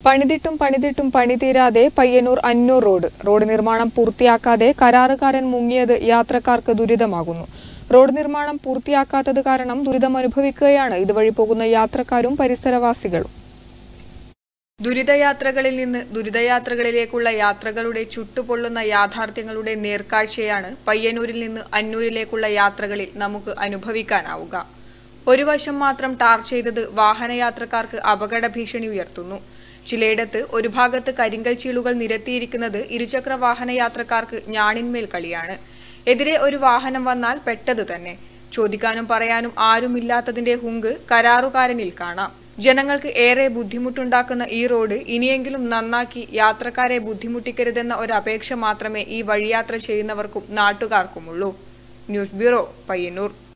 പണിതിട്ടും പണിതിട്ടും പണി തീരാതെ പയ്യന്നൂർ അന്നൂർ road road നിർമ്മാണം പൂർത്തിയാക്കാതെ കരാറുകാരൻ മുങ്ങിയത് യാത്രക്കാർക്ക് ദുരിതമാകുന്നു റോഡ് നിർമ്മാണം പൂർത്തിയാക്കാത്തത് കാരണം ദുരിതം അനുഭവിക്കുകയാണ് ഇതുവഴി പോകുന്ന യാത്രക്കാരും പരിസരവാസികളും ദുരിതയാത്രകളിൽ നിന്ന് ദുരിതയാത്രകളിലേക്കുള്ള യാത്രകളുടെ ചുട്ടുപൊള്ളുന്ന യാഥാർത്ഥ്യങ്ങളുടെ നേർക്കാഴ്ചയാണ് പയ്യന്നൂരിൽ നിന്ന് അന്നൂരിലേക്കുള്ള യാത്രകളിൽ നമുക്ക് അനുഭവിക്കാനാവുക ഒരു വശം മാത്രം ടാർ ചെയ്തത് വാഹനയാത്രക്കാർക്ക് അപകട ഭീഷണി ഉയർത്തുന്നു ചിലയിടത്ത് ഒരു ഭാഗത്ത് കരിങ്കൽ ചീളുകൾ നിരത്തിയിരിക്കുന്നത് ഇരുചക്ര വാഹന യാത്രക്കാർക്ക് ഞാണിന്മേൽ കളിയാണ് എതിരെ ഒരു വാഹനം വന്നാൽ പെട്ടത് തന്നെ ചോദിക്കാനും പറയാനും ആരുമില്ലാത്തതിന്റെ ഹുങ്ക് കരാറുകാരനിൽ കാണാം ജനങ്ങൾക്ക് ഏറെ ബുദ്ധിമുട്ടുണ്ടാക്കുന്ന ഈ റോഡ് ഇനിയെങ്കിലും നന്നാക്കി യാത്രക്കാരെ ബുദ്ധിമുട്ടിക്കരുതെന്ന ഒരു അപേക്ഷ മാത്രമേ ഈ വഴിയാത്ര ചെയ്യുന്നവർക്കും നാട്ടുകാർക്കുമുള്ളൂ ന്യൂസ് ബ്യൂറോ പയ്യന്നൂർ